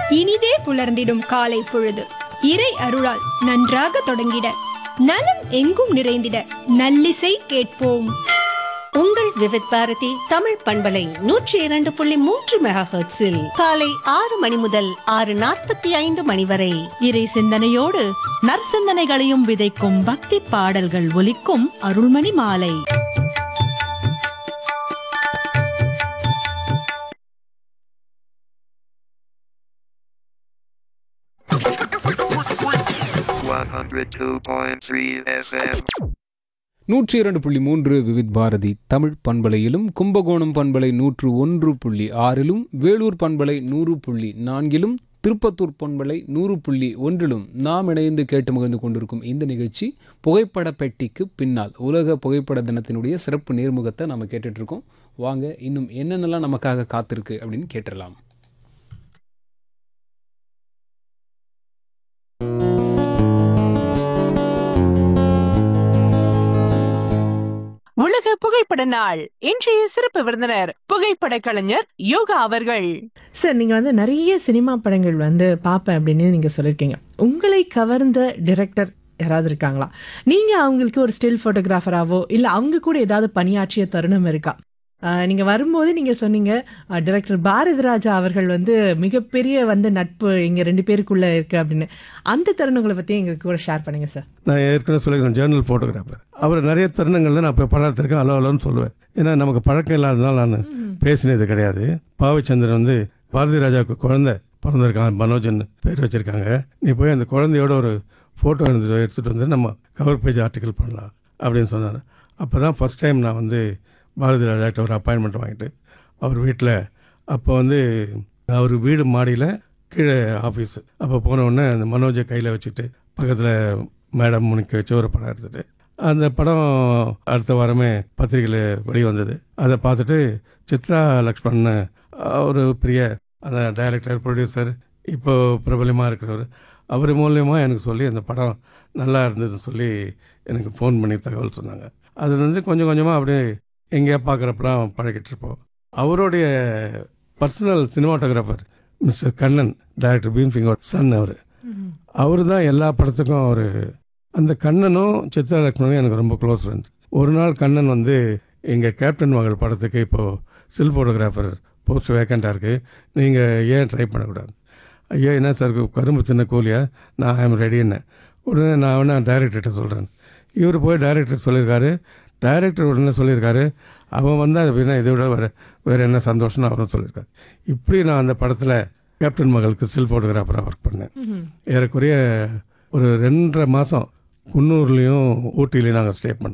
இனிதே புலர்ந்திடும் காலை பொழுது இறை அருளால் நன்றாக தொடங்கிட நலம் எங்கும் நிறைந்திட நல்லிசை கேட்போம் உங்கள் விவித் பாரதி தமிழ் பண்பலை நூற்றி இரண்டு புள்ளி மூன்று மெகா ஹெர்ட்ஸில் காலை ஆறு மணி முதல் ஆறு நாற்பத்தி ஐந்து மணி வரை இறை சிந்தனையோடு நற்சிந்தனைகளையும் விதைக்கும் பக்தி பாடல்கள் ஒலிக்கும் அருள்மணி மாலை One hundred two point three FM. நூற்றி இரண்டு புள்ளி மூன்று விவித் பாரதி தமிழ் பண்பலையிலும் கும்பகோணம் பண்பலை நூற்று ஒன்று புள்ளி ஆறிலும் வேலூர் பண்பலை நூறு புள்ளி நான்கிலும் திருப்பத்தூர் பண்பலை நூறு புள்ளி ஒன்றிலும் நாம் இணைந்து கேட்டு மகிழ்ந்து கொண்டிருக்கும் இந்த நிகழ்ச்சி புகைப்பட பெட்டிக்கு பின்னால் உலக புகைப்பட தினத்தினுடைய சிறப்பு நேர்முகத்தை நம்ம கேட்டுட்டு இருக்கோம் வாங்க இன்னும் என்னென்னலாம் நமக்காக காத்திருக்கு அப்படின்னு கேட்டுடலாம் உலக புகைப்பட நாள் இன்றைய சிறப்பு விருந்தினர் புகைப்பட கலைஞர் யோகா அவர்கள் சார் நீங்க வந்து நிறைய சினிமா படங்கள் வந்து பார்ப்பேன் அப்படின்னு நீங்க சொல்லியிருக்கீங்க உங்களை கவர்ந்த டிரெக்டர் யாராவது இருக்காங்களா நீங்க அவங்களுக்கு ஒரு ஸ்டில் போட்டோகிராஃபராவோ இல்ல அவங்க கூட ஏதாவது பணியாற்றிய தருணம் இருக்கா ஆஹ் நீங்க வரும்போது நீங்க சொன்னீங்க டிரெக்டர் பாரதி ராஜா அவர்கள் வந்து மிகப்பெரிய வந்து நட்பு எங்க ரெண்டு பேருக்குள்ள இருக்கு அப்படின்னு அந்த தருணங்களை பத்தி எங்களுக்கு கூட ஷேர் பண்ணுங்க சார் நான் ஏற்கனவே சொல்லிக்கிறேன் ஜேர்னல் ஃபோட்டோகிராஃபர் அவர் நிறைய தருணங்களில் நான் இப்போ படத்திற்கு அலோ அலோன்னு சொல்லுவேன் ஏன்னா நமக்கு பழக்கம் இல்லாததுனால நான் பேசினது கிடையாது பாவச்சந்திரன் வந்து பாரதி ராஜாவுக்கு குழந்தை பிறந்திருக்கான் மனோஜன் பேர் வச்சுருக்காங்க நீ போய் அந்த குழந்தையோட ஒரு ஃபோட்டோ எடுத்து எடுத்துகிட்டு வந்து நம்ம கவர் பேஜ் ஆர்டிக்கல் பண்ணலாம் அப்படின்னு சொன்னார் அப்போ தான் ஃபஸ்ட் டைம் நான் வந்து பாரதி ராஜாக்கிட்ட ஒரு அப்பாயின்மெண்ட் வாங்கிட்டு அவர் வீட்டில் அப்போ வந்து அவர் வீடு மாடியில் கீழே ஆஃபீஸ் அப்போ போன உடனே அந்த மனோஜை கையில் வச்சுட்டு பக்கத்தில் மேடம் முனிக்க வச்சு ஒரு படம் எடுத்துட்டு அந்த படம் அடுத்த வாரமே பத்திரிகையில் வெளிவந்தது அதை பார்த்துட்டு சித்ரா லக்ஷ்மண் ஒரு பெரிய அந்த டைரக்டர் ப்ரொடியூசர் இப்போ பிரபலமாக இருக்கிறவர் அவர் மூலியமாக எனக்கு சொல்லி அந்த படம் நல்லா இருந்ததுன்னு சொல்லி எனக்கு ஃபோன் பண்ணி தகவல் சொன்னாங்க அது வந்து கொஞ்சம் கொஞ்சமாக அப்படியே எங்கேயா பார்க்குறப்பெல்லாம் பழகிட்டு இருப்போம் அவருடைய personal cinematographer mister Kannan director Bheem சிங்கோட சன் அவர் அவர் தான் எல்லா படத்துக்கும் அவர் அந்த கண்ணனும் சித்ரா லக்ஷ்மணும் எனக்கு ரொம்ப க்ளோஸ் ஃப்ரெண்ட்ஸ் ஒரு நாள் கண்ணன் வந்து எங்கள் கேப்டன் மகள் படத்துக்கு இப்போது சில் ஃபோட்டோகிராஃபர் போஸ்ட் வேக்கண்ட்டாக இருக்குது நீங்கள் ஏன் ட்ரை பண்ணக்கூடாது ஐயா என்ன சார் கரும்பு சின்ன கூலியா நான் ஐம் ரெடின்னு உடனே நான் வேணா டைரக்டர்கிட்ட சொல்கிறேன் இவர் போய் டைரக்டர் சொல்லியிருக்காரு டைரக்டர் உடனே சொல்லியிருக்காரு அவன் வந்து அப்படின்னா இதை விட வேறு வேறு என்ன சந்தோஷம்னு அவரும் சொல்லியிருக்காரு இப்படி நான் அந்த படத்தில் கேப்டன் மகளுக்கு சில் ஃபோட்டோகிராஃபராக ஒர்க் பண்ணேன் ஏறக்குறைய ஒரு ரெண்டரை மாதம் குன்னூர்லேயும் ஊட்டிலையும் நாங்கள் ஸ்டே பண்ணோம்